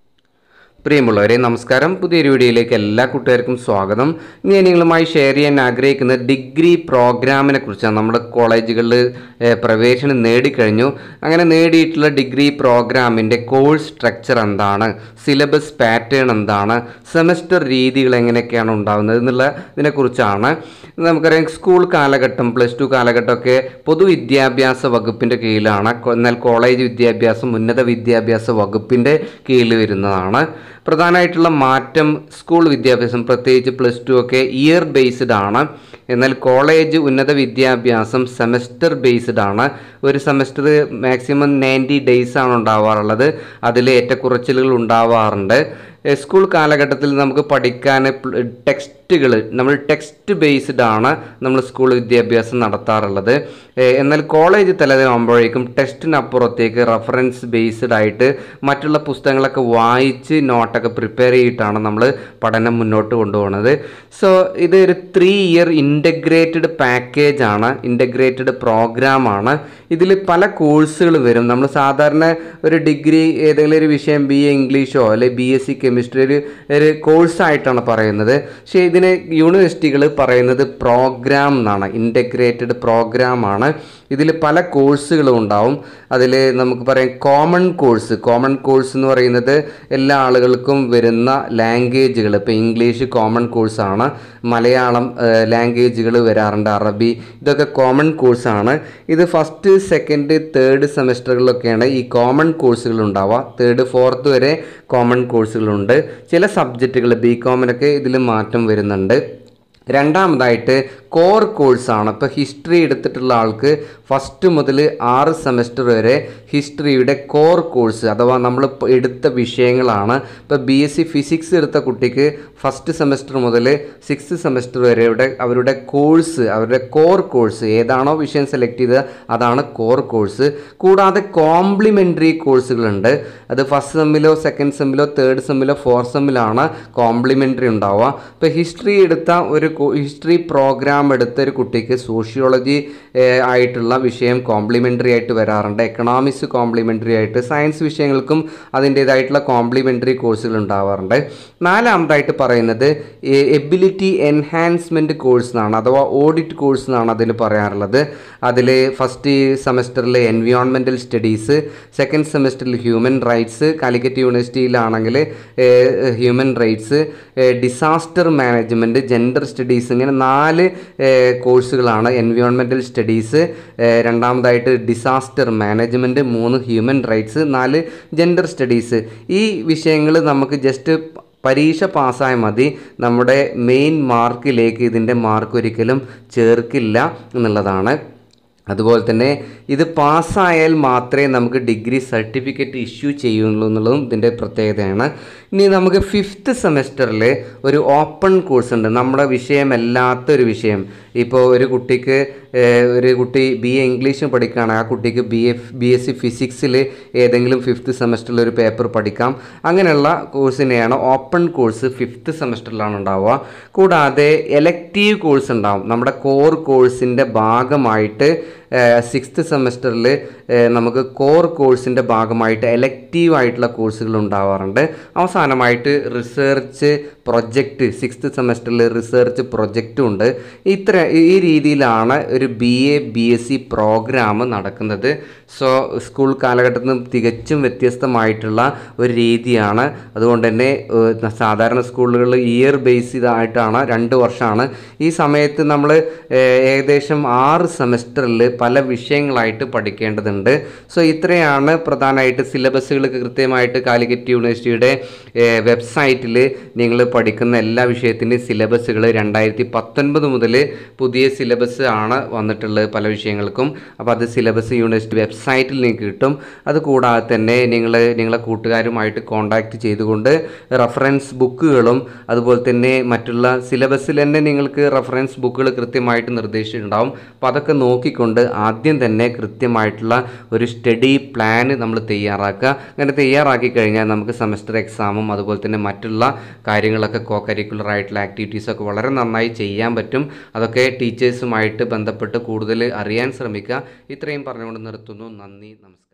പ്രിയമുള്ളവരെ നമസ്കാരം പുതിയൊരു വീഡിയോയിലേക്ക് എല്ലാ കൂട്ടുകാർക്കും സ്വാഗതം ഇന്ന് ഞാൻ നിങ്ങളുമായി ഷെയർ ചെയ്യാൻ ആഗ്രഹിക്കുന്ന ഡിഗ്രി പ്രോഗ്രാമിനെ കുറിച്ചാണ് നമ്മുടെ കോളേജുകളിൽ ഏഹ്, പ്രവേശനം നേടിക്കഴിഞ്ഞു അങ്ങനെ നേടിയിട്ടുള്ള ഡിഗ്രി പ്രോഗ്രാമിൻ്റെ കോഴ്സ് സ്ട്രക്ചർ എന്താണ് സിലബസ് പാറ്റേൺ എന്താണ് സെമസ്റ്റർ രീതികൾ എങ്ങനെയൊക്കെയാണ് ഉണ്ടാകുന്നത് എന്നുള്ള ഇതിനെക്കുറിച്ചാണ് നമുക്കറിയാം സ്കൂൾ കാലഘട്ടം പ്ലസ് ടു കാലഘട്ടമൊക്കെ പൊതുവിദ്യാഭ്യാസ വകുപ്പിൻ്റെ കീഴിലാണ് കൊ- എന്നാൽ കോളേജ് വിദ്യാഭ്യാസം ഉന്നത വിദ്യാഭ്യാസ വകുപ്പിൻ്റെ കീഴിൽ വരുന്നതാണ് പ്രധാനമായിട്ടുള്ള മാറ്റം സ്കൂൾ വിദ്യാഭ്യാസം പ്രത്യേകിച്ച് പ്ലസ് ടു ഒക്കെ ഇയർ ബേസ്ഡ് ആണ് എന്നാൽ കോളേജ് ഉന്നത വിദ്യാഭ്യാസം സെമസ്റ്റർ ബേസ്ഡ് ആണ് ഒരു സെമസ്റ്റർ മാക്സിമം നയൻറ്റി ഡേയ്സ് ആണ് ഉണ്ടാവാറുള്ളത് അതിൽ ഏറ്റക്കുറച്ചിലുകൾ ഉണ്ടാവാറുണ്ട് എഹ് സ്കൂൾ കാലഘട്ടത്തിൽ നമുക്ക് പഠിക്കാൻ ടെക്സ്റ്റുകൾ നമ്മൾ ടെക്സ്റ്റ് ബേസ്ഡ് ആണ് നമ്മൾ സ്കൂൾ വിദ്യാഭ്യാസം നടത്താറുള്ളത് എഹ് എന്നാൽ കോളേജ് തലമാകുമ്പോഴേക്കും ടെസ്റ്റിനപ്പുറത്തേക്ക് റെഫറൻസ് ബേസ്ഡ് ആയിട്ട് മറ്റുള്ള പുസ്തകങ്ങളൊക്കെ വായിച്ച് നോട്ടൊക്കെ പ്രിപ്പയർ ചെയ്തിട്ടാണ് നമ്മൾ പഠനം മുന്നോട്ട് കൊണ്ടുപോകുന്നത് സോ ഇത് ഒരു ത്രീ ഇയർ ഇൻ്റഗ്രേറ്റഡ് പാക്കേജ് ആണ് ഇൻ്റഗ്രേറ്റഡ് പ്രോഗ്രാമാണ് ഇതിൽ പല കോഴ്സുകൾ വരും നമ്മൾ സാധാരണ ഒരു ഡിഗ്രി ഏതെങ്കിലും ഒരു വിഷയം ബി എ ഇംഗ്ലീഷോ അല്ലെങ്കിൽ ബി എസ് സി കെമിസ്ട്രി ഒരു ഒരു കോഴ്സായിട്ടാണ് പറയുന്നത് പക്ഷേ ഇതിന് യൂണിവേഴ്സിറ്റികൾ പറയുന്നത് പ്രോഗ്രാം എന്നാണ് ഇൻ്റഗ്രേറ്റഡ് പ്രോഗ്രാമാണ് ഇതിൽ പല കോഴ്സുകളും ഉണ്ടാവും അതിൽ നമുക്ക് പറയാം കോമൺ കോഴ്സ് കോമൺ കോഴ്സ് എന്ന് പറയുന്നത് എല്ലാ ആളുകൾക്കും വരുന്ന ലാംഗ്വേജുകൾ ഇപ്പോൾ ഇംഗ്ലീഷ് കോമൺ കോഴ്സാണ് മലയാളം ലാംഗ്വേജുകൾ വരാറുണ്ട് അറബി ഇതൊക്കെ കോമൺ കോഴ്സാണ് ഇത് ഫസ്റ്റ് സെക്കൻഡ് തേർഡ് സെമസ്റ്ററുകളിലൊക്കെയാണ് ഈ കോമൺ കോഴ്സുകൾ ഉണ്ടാവുക തേർഡ് ഫോർത്ത് വരെ കോമൺ കോഴ്സുകളുണ്ട് ചില സബ്ജക്റ്റുകൾ ബി കോമിനൊക്കെ ഇതിൽ മാറ്റം വരുന്നുണ്ട് രണ്ടാമതായിട്ട് കോർ കോഴ്സാണ് ഇപ്പോൾ ഹിസ്റ്ററി എടുത്തിട്ടുള്ള ആൾക്ക് ഫസ്റ്റ് മുതൽ ആറ് സെമസ്റ്റർ വരെ ഹിസ്റ്ററിയുടെ കോർ കോഴ്സ് അഥവാ നമ്മൾ ഇപ്പോൾ എടുത്ത വിഷയങ്ങളാണ് ഇപ്പോൾ ബി എസ് സി ഫിസിക്സ് എടുത്ത കുട്ടിക്ക് ഫസ്റ്റ് സെമസ്റ്റർ മുതൽ സിക്സ് സെമസ്റ്റർ വരെയുടെ അവരുടെ കോഴ്സ് അവരുടെ കോർ കോഴ്സ് ഏതാണോ വിഷയം സെലക്ട് ചെയ്തത് അതാണ് കോർ കോഴ്സ് കൂടാതെ കോംപ്ലിമെൻ്ററി കോഴ്സുകളുണ്ട് അത് ഫസ്റ്റ് സെമ്മിലോ സെക്കൻഡ് സെമ്മിലോ തേർഡ് സെമ്മിലോ ഫോർത്ത് സെമ്മിലാണ് കോംപ്ലിമെൻ്ററി ഉണ്ടാവുക ഇപ്പോൾ ഹിസ്റ്ററി എടുത്ത ഒരു ഹിസ്റ്ററി പ്രോഗ്രാം എടുത്ത ഒരു കുട്ടിക്ക് സോഷ്യോളജി ആയിട്ടുള്ള വിഷയം കോംപ്ലിമെൻ്ററി ആയിട്ട് വരാറുണ്ട് എക്കണോമിക്സ് കോംപ്ലിമെൻ്ററി ആയിട്ട് സയൻസ് വിഷയങ്ങൾക്കും അതിൻ്റേതായിട്ടുള്ള കോംപ്ലിമെൻ്ററി കോഴ്സുകൾ ഉണ്ടാവാറുണ്ട് നാലാമതായിട്ട് പറയുന്നത് എബിലിറ്റി എൻഹാൻസ്മെൻറ്റ് കോഴ്സ് എന്നാണ് അഥവാ ഓഡിറ്റ് കോഴ്സ് എന്നാണ് അതിൽ പറയാറുള്ളത് അതിൽ ഫസ്റ്റ് സെമസ്റ്ററിൽ എൻവിയോൺമെൻറ്റൽ സ്റ്റഡീസ് സെക്കൻഡ് സെമസ്റ്ററിൽ ഹ്യൂമൻ റൈറ്റ്സ് കാലിക്കറ്റ് യൂണിവേഴ്സിറ്റിയിലാണെങ്കിൽ human rights disaster management gender studies ഇങ്ങനെ നാല് ഏഹ്, കോഴ്സുകളാണ് എൻവിയോൺമെൻറ്റൽ സ്റ്റഡീസ് ഏഹ്, രണ്ടാമതായിട്ട് ഡിസാസ്റ്റർ മാനേജ്മെൻറ്റ് മൂന്ന് ഹ്യൂമൻ റൈറ്റ്സ് നാല് ജെൻഡർ സ്റ്റഡീസ് ഈ വിഷയങ്ങൾ നമുക്ക് ജസ്റ്റ് പരീക്ഷ പാസ്സായാൽ മതി നമ്മുടെ മെയിൻ മാർക്കിലേക്ക് ഇതിൻ്റെ മാർക്ക് ഒരിക്കലും ചേർക്കില്ല എന്നുള്ളതാണ് അതുപോലെ തന്നെ ഇത് പാസ്സായാൽ മാത്രമേ നമുക്ക് ഡിഗ്രി സർട്ടിഫിക്കറ്റ് ഇഷ്യൂ ചെയ്യുള്ളൂ എന്നുള്ളതും ഇതിൻ്റെ പ്രത്യേകതയാണ് ഇനി നമുക്ക് ഫിഫ്ത്ത് സെമസ്റ്ററിൽ ഒരു ഓപ്പൺ കോഴ്സ് ഉണ്ട് നമ്മുടെ വിഷയമല്ലാത്ത ഒരു വിഷയം ഇപ്പോൾ ഒരു കുട്ടിക്ക് ഏഹ്, ഒരു കുട്ടി ബി എ ഇംഗ്ലീഷ് പഠിക്കുകയാണ് ആ കുട്ടിക്ക് B F B S C ഫിസിക്സിൽ ഏതെങ്കിലും ഫിഫ്ത്ത് സെമസ്റ്ററിൽ ഒരു പേപ്പർ പഠിക്കാം അങ്ങനെയുള്ള കോഴ്സിനെയാണ് ഓപ്പൺ കോഴ്സ് ഫിഫ്ത്ത് സെമസ്റ്ററിലാണ് ഉണ്ടാവുക കൂടാതെ എലക്റ്റീവ് കോഴ്സ് ഉണ്ടാവും നമ്മുടെ കോർ കോഴ്സിൻ്റെ ഭാഗമായിട്ട് സിക്സ്ത് സെമസ്റ്ററിൽ നമുക്ക് കോർ കോഴ്സിൻ്റെ ഭാഗമായിട്ട് എലക്റ്റീവ് ആയിട്ടുള്ള കോഴ്സുകൾ ഉണ്ടാവാറുണ്ട് അവസാനമായിട്ട് research project sixth semester research പ്രൊജക്റ്റും ഉണ്ട് ഇത്ര ഈ രീതിയിലാണ് ഒരു B A B S C program നടക്കുന്നത് സോ സ്കൂൾ കാലഘട്ടത്തിൽ നിന്നും തികച്ചും വ്യത്യസ്തമായിട്ടുള്ള ഒരു രീതിയാണ് അതുകൊണ്ട് തന്നെ ഏഹ്, സാധാരണ സ്കൂളുകളിൽ ഇയർ ബേസ് ആയിട്ടാണ് രണ്ട് വർഷമാണ് ഈ സമയത്ത് നമ്മൾ ഏകദേശം ആറ് സെമസ്റ്ററിൽ പല വിഷയങ്ങളായിട്ട് പഠിക്കേണ്ടതുണ്ട് സോ ഇത്രയാണ് പ്രധാനമായിട്ട് സിലബസുകൾ കൃത്യമായിട്ട് കാലിക്കറ്റ് യൂണിവേഴ്സിറ്റിയുടെ വെബ്സൈറ്റിൽ നിങ്ങൾ പഠിക്കുന്ന എല്ലാ വിഷയത്തിൻ്റെയും സിലബസുകൾ രണ്ടായിരത്തി പത്തൊൻപത് മുതൽ പുതിയ സിലബസ് ആണ് വന്നിട്ടുള്ളത് പല വിഷയങ്ങൾക്കും അപ്പോൾ അത് സിലബസ് യൂണിവേഴ്സിറ്റി വെബ്സൈറ്റിൽ നിങ്ങൾക്ക് കിട്ടും അത് കൂടാതെ തന്നെ നിങ്ങൾ നിങ്ങളെ കൂട്ടുകാരുമായിട്ട് കോൺടാക്റ്റ് ചെയ്തുകൊണ്ട് റഫറൻസ് ബുക്കുകളും അതുപോലെ തന്നെ മറ്റുള്ള സിലബസിൽ തന്നെ നിങ്ങൾക്ക് റഫറൻസ് ബുക്കുകൾ കൃത്യമായിട്ട് നിർദ്ദേശിച്ചിട്ടുണ്ടാവും അപ്പോൾ അതൊക്കെ നോക്കിക്കൊണ്ട് ആദ്യം തന്നെ കൃത്യമായിട്ടുള്ള ഒരു സ്റ്റഡി പ്ലാൻ നമ്മൾ തയ്യാറാക്കുക അങ്ങനെ തയ്യാറാക്കി കഴിഞ്ഞാൽ നമുക്ക് സെമസ്റ്റർ എക്സാമും അതുപോലെ തന്നെ മറ്റുള്ള കാര്യങ്ങളൊക്കെ കോ കരിക്കുലർ ആയിട്ടുള്ള ആക്ടിവിറ്റീസൊക്കെ വളരെ നന്നായി ചെയ്യാൻ പറ്റും അതൊക്കെ ടീച്ചേഴ്സുമായിട്ട് ബന്ധപ്പെട്ട് കൂടുതൽ അറിയാൻ ശ്രമിക്കുക ഇത്രയും പറഞ്ഞുകൊണ്ട് നിർത്തുന്നു നന്ദി നമസ്കാരം